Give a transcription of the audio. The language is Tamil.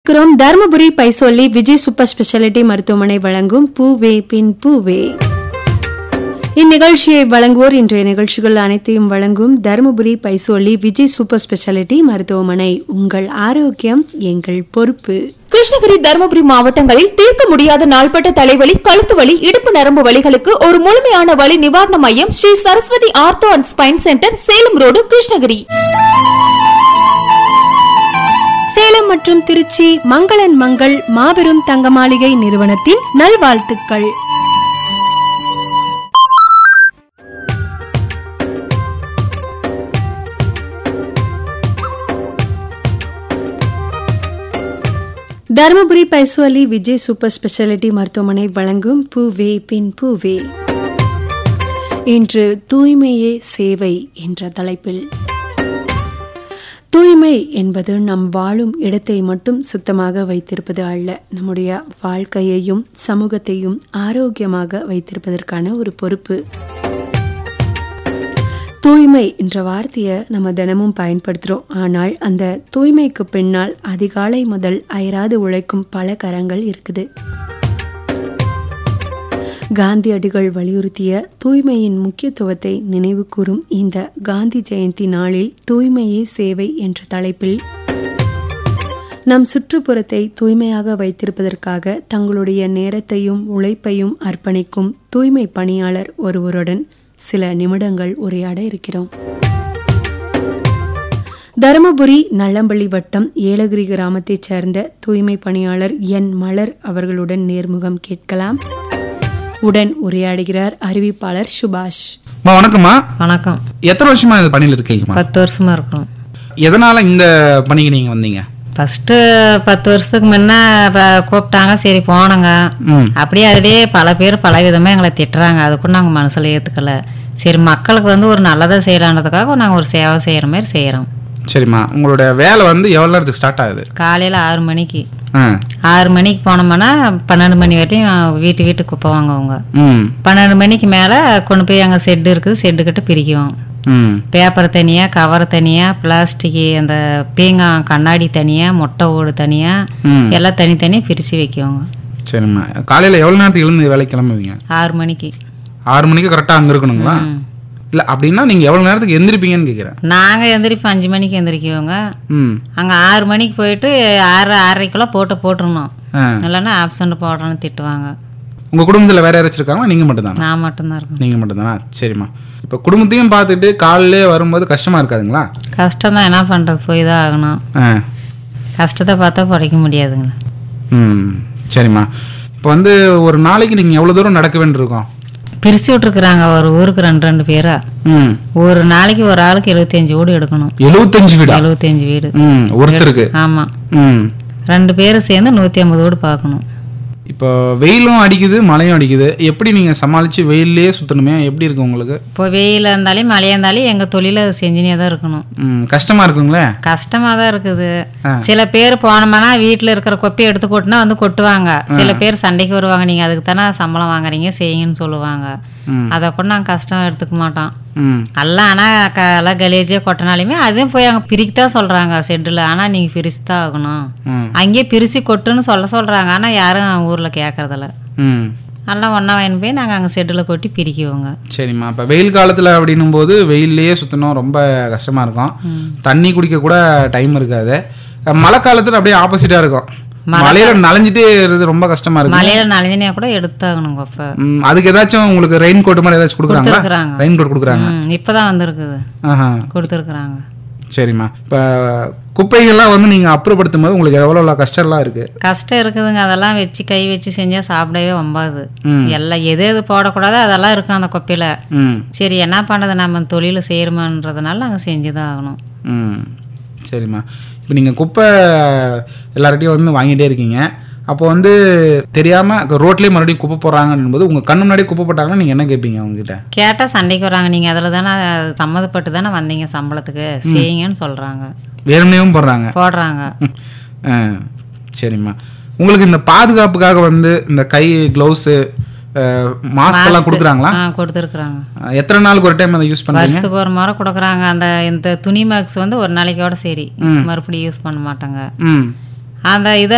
இருக்கிறோம் தருமபுரி பைசோலி விஜய் சூப்பர் ஸ்பெஷாலிட்டி மருத்துவமனை வழங்கும் பூவே பின் பூவே இந்நிகழ்ச்சியை வழங்குவோர் இன்றைய நிகழ்ச்சிகள் அனைத்தையும் வழங்கும் தருமபுரி பைசோலி விஜய் சூப்பர் ஸ்பெஷாலிட்டி மருத்துவமனை உங்கள் ஆரோக்கியம் எங்கள் பொறுப்பு கிருஷ்ணகிரி தருமபுரி மாவட்டங்களில் தீர்க்க முடியாத நாள்பட்ட தலைவலி கழுத்து வலி இடுப்பு நரம்பு வலிகளுக்கு ஒரு முழுமையான வலி நிவாரண மையம் Shri Saraswati ortho and spine centre Salem road Krishnagiri Salem மற்றும் திருச்சி மங்களன் மங்கள் மாபெரும் தங்க மாளிகை நிறுவனத்தின் நல்வாழ்த்துக்கள் தருமபுரி பைசோலி விஜய் சூப்பர் ஸ்பெஷாலிட்டி மருத்துவமனை வழங்கும் பூவே பின் பூவே இன்று தூய்மையே சேவை என்ற தலைப்பில் தூய்மை என்பது நம் வாழும் இடத்தை மட்டும் சுத்தமாக வைத்திருப்பது அல்ல நம்முடைய வாழ்க்கையையும் சமூகத்தையும் ஆரோக்கியமாக வைத்திருப்பதற்கான ஒரு பொறுப்பு தூய்மை என்ற வார்த்தையை நம்ம தினமும் பயன்படுத்துகிறோம் ஆனால் அந்த தூய்மைக்கு பின்னால் அதிகாலை முதல் அயராது உழைக்கும் பல கரங்கள் இருக்குது காந்தியடிகள் வலியுறுத்திய தூய்மையின் முக்கியத்துவத்தை நினைவு கூறும் இந்த காந்தி ஜெயந்தி நாளில் தூய்மையே சேவை என்ற தலைப்பில் நம் சுற்றுப்புறத்தை தூய்மையாக வைத்திருப்பதற்காக தங்களுடைய நேரத்தையும் உழைப்பையும் அர்ப்பணிக்கும் தூய்மை பணியாளர் ஒருவருடன் சில நிமிடங்கள் உரையாட இருக்கிறோம் தருமபுரி நல்லம்பள்ளி வட்டம் ஏலகிரி கிராமத்தைச் சேர்ந்த தூய்மை பணியாளர் என் மலர் அவர்களுடன் நேர்முகம் கேட்கலாம் உடன் உரையாடுகிறார் அறிவிப்பாளர் சுபாஷ் அம்மா வணக்கம்மா வணக்கம் எத்தனை வருஷமா இந்த பணியில் இருக்கீங்கம்மா பத்து வருஷமா இருக்கிறோம் எதனால இந்த பணிக்கு நீங்க வந்தீங்க ஃபஸ்ட்டு பத்து வருஷத்துக்கு முன்ன ப- கூப்பிட்டாங்க சரி போனோங்க ம் அப்படியே அதிலே பல பேர் பல விதமாக எங்களை திட்டுறாங்க அது கூட நாங்கள் மனசில் ஏற்றுக்கல சரி மக்களுக்கு வந்து ஒரு நல்லதாக செய்யலான்றதுக்காக நாங்கள் ஒரு சேவை செய்கிற மாதிரி செய்கிறோம் சரிம்மா உங்களோட வேலை வந்து எவ்வளோ நேரத்துக்கு ஸ்டார்ட் ஆகுது காலையில் ஆறு மணிக்கு ஆ ஆறு மணிக்கு போனோம்னா பன்னெண்டு மணி வரையும் வீட்டு வீட்டுக்கு குப்பை வாங்குவோங்க ம் பன்னெண்டு மணிக்கு மேலே கொண்டு போய் அங்கே செட்டு இருக்குது செட்டு கிட்ட பிரிக்குவோம் ம் பேப்பர் தனியாக கவர் தனியாக பிளாஸ்டிக்கு அந்த பீங்கான் கண்ணாடி தனியாக முட்டை ஓடு தனியாக ம் எல்லாம் தனித்தனியாக பிரித்து வைக்குவோங்க சரிம்மா காலையில் எவ்வளோ நேரத்துக்கு எழுந்து வேலைக்கு கிளம்புவீங்க ஆறு மணிக்கு ஆறு மணிக்கு கரெக்டாக அங்கே இருக்கணுங்களா ம். இல்லை அப்படின்னா நீங்கள் எவ்வளோ நேரத்துக்கு எந்திரிப்பீங்கன்னு கேட்குறேன் நாங்கள் எந்திரிப்போம் அஞ்சு மணிக்கு எந்திரிக்குவோங்க ம் அங்கே ஆறு மணிக்கு போயிட்டு ஆறு ஆறரைக்குள்ளே போட்டு போட்டுருணும் ஆ இல்லைன்னா ஆப்சண்ட் போடுறோன்னு திட்டுவாங்க உங்கள் குடும்பத்தில் வேற யாராச்சும் இருக்காங்களா நீங்கள் மட்டும்தானா நான் மட்டும்தான் இருக்கணும் நீங்கள் மட்டும்தானா சரிம்மா இப்போ குடும்பத்தையும் பார்த்துட்டு காலையிலே வரும்போது கஷ்டமாக இருக்காதுங்களா கஷ்டம் தான் என்ன பண்ணுறது போய் தான் ஆகணும் ஆ கஷ்டத்தை பார்த்தா பிழைக்க முடியாதுங்க ம் சரிம்மா இப்போ வந்து ஒரு நாளைக்கு நீங்கள் எவ்வளோ தூரம் நடக்க வேண்டியிருக்கோம் பிரித்து விட்ருக்குறாங்க ஒரு ஊருக்கு ரெண்டு ரெண்டு பேரா ம் ஒரு நாளைக்கு ஒரு ஆளுக்கு எழுபத்தஞ்சு வீடு எடுக்கணும் எழுபத்தஞ்சு வீடா எழுபத்தஞ்சு வீடு ம் ஒருத்தருக்கு ஆமாம் ம் ரெண்டு பேரும் சேர்ந்து நூற்றி ஐம்பது வீடு பார்க்கணும் இப்போ வெயிலும் அடிக்குது மழையும் அடிக்குது எப்படி நீங்கள் சமாளித்து வெயிலே சுற்றணுமே எப்படி இருக்கு உங்களுக்கு இப்போ வெயில் இருந்தாலும் மழையாக இருந்தாலும் எங்கள் தொழிலை செஞ்சுனே தான் இருக்கணும் ம் கஷ்டமாக இருக்குங்களே கஷ்டமாக தான் இருக்குது ஆ. சில பேர் போனோம்னா வீட்டில் இருக்கிற கொப்பையை எடுத்து கொட்டினா வந்து கொட்டுவாங்க சில பேர் சண்டைக்கு வருவாங்க நீங்கள் அதுக்கு தானே சம்பளம் வாங்குறீங்க செய்யுங்கன்னு சொல்லுவாங்க ம் அதை கூட நாங்கள் கஷ்டம் எடுத்துக்க மாட்டோம் ம் எல்லாம் ஆனால் க எல்லாம் கலேஜியாக கொட்டினாலுமே அதையும் போய் அங்கே பிரிக்க தான் சொல்கிறாங்க ஷெட்டில் ஆனால் நீங்கள் பிரித்து தான் ஆகணும் ம் அங்கேயே பிரித்து கொட்டுன்னு சொல்ல சொல்கிறாங்க ஆனால் யாரும் ஊரில் கேட்கறதில்ல ம் எல்லாம் ஒன்றா வாங்கி போய் நாங்கள் அங்கே ஷெட்டில் கொட்டி பிரிக்குவோங்க சரிம்மா இப்போ வெயில் காலத்தில் அப்படின்னும் போது வெயில்லையே சுற்றணும் ரொம்ப கஷ்டமாக இருக்கும் தண்ணி குடிக்க கூட டைம் இருக்காது மழை காலத்தில் அப்படியே ஆப்போசிட்டாக இருக்கும் மழையில நனைஞ்சிட்டே இருக்கிறது ரொம்ப கஷ்டமா இருக்கு மலையில நனைஞ்சினா கூட எடுத்தாகணும் கொப்பை ம், அதுக்கு ஏதாச்சும் உங்களுக்கு ரெயின் கோட் மாதிரி ஏதாச்சும் கொடுக்குறாங்களா கொடுத்துருக்குறாங்க. ரெயின் கோட் கொடுக்குறாங்க ம் இப்போதான் வந்திருக்குது ஆஹா கொடுத்துருக்குறாங்க சரிம்மா இப்போ குப்பைகள்லாம் வந்து நீங்கள் அப்புறப்படுத்தும் போது உங்களுக்கு எவ்வளோ எவ்வளோ கஷ்டம்லாம் இருக்கு கஷ்டம் இருக்குதுங்க அதெல்லாம் வச்சு கை வச்சு செஞ்சால் சாப்பிடவே வம்பாது ம். எல்லாம் எது எது போடக்கூடாதோ அதெல்லாம் இருக்கும் அந்த கொப்பையில் ம் சரி என்ன பண்ணுறது நம்ம தொழில் செய்கிறோமான்றதுனால நாங்கள் செஞ்சு தான் ஆகணும் ம் சரிம்மா இப்போ நீங்கள் குப்பை எல்லார்கிட்டையும் வந்து வாங்கிட்டே இருக்கீங்க அப்போ வந்து தெரியாமல் ரோட்லேயே மறுபடியும் குப்பை போடுறாங்கன்னும் போது உங்கள் கண்ணு முன்னாடி குப்பை போட்டாங்கன்னா நீங்கள் என்ன கேட்பீங்க அவங்ககிட்ட கேட்டால் சண்டைக்கு வராங்க நீங்கள் அதில் தானே சம்மதப்பட்டு தானே வந்தீங்க சம்பளத்துக்கு செய்யுங்கன்னு சொல்கிறாங்க வேறுமையும் போடுறாங்க போடுறாங்க ஆ சரிம்மா உங்களுக்கு இந்த பாதுகாப்புக்காக வந்து இந்த கை க்ளவுஸு மாஸ்க் எல்லாம் கொடுக்குறாங்களா ஆ கொடுத்துருக்குறாங்க அஹ், எத்தனை நாளுக்கு ஒரு டைம் அதை யூஸ் பண்ணுறீங்க வருஷத்துக்கு ஒரு முறை கொடுக்குறாங்க அந்த இந்த துணி மாக்ஸ் வந்து ஒரு நாளைக்கோட சரி ம். மறுபடியும் யூஸ் பண்ண மாட்டாங்க ம் அந்த இதை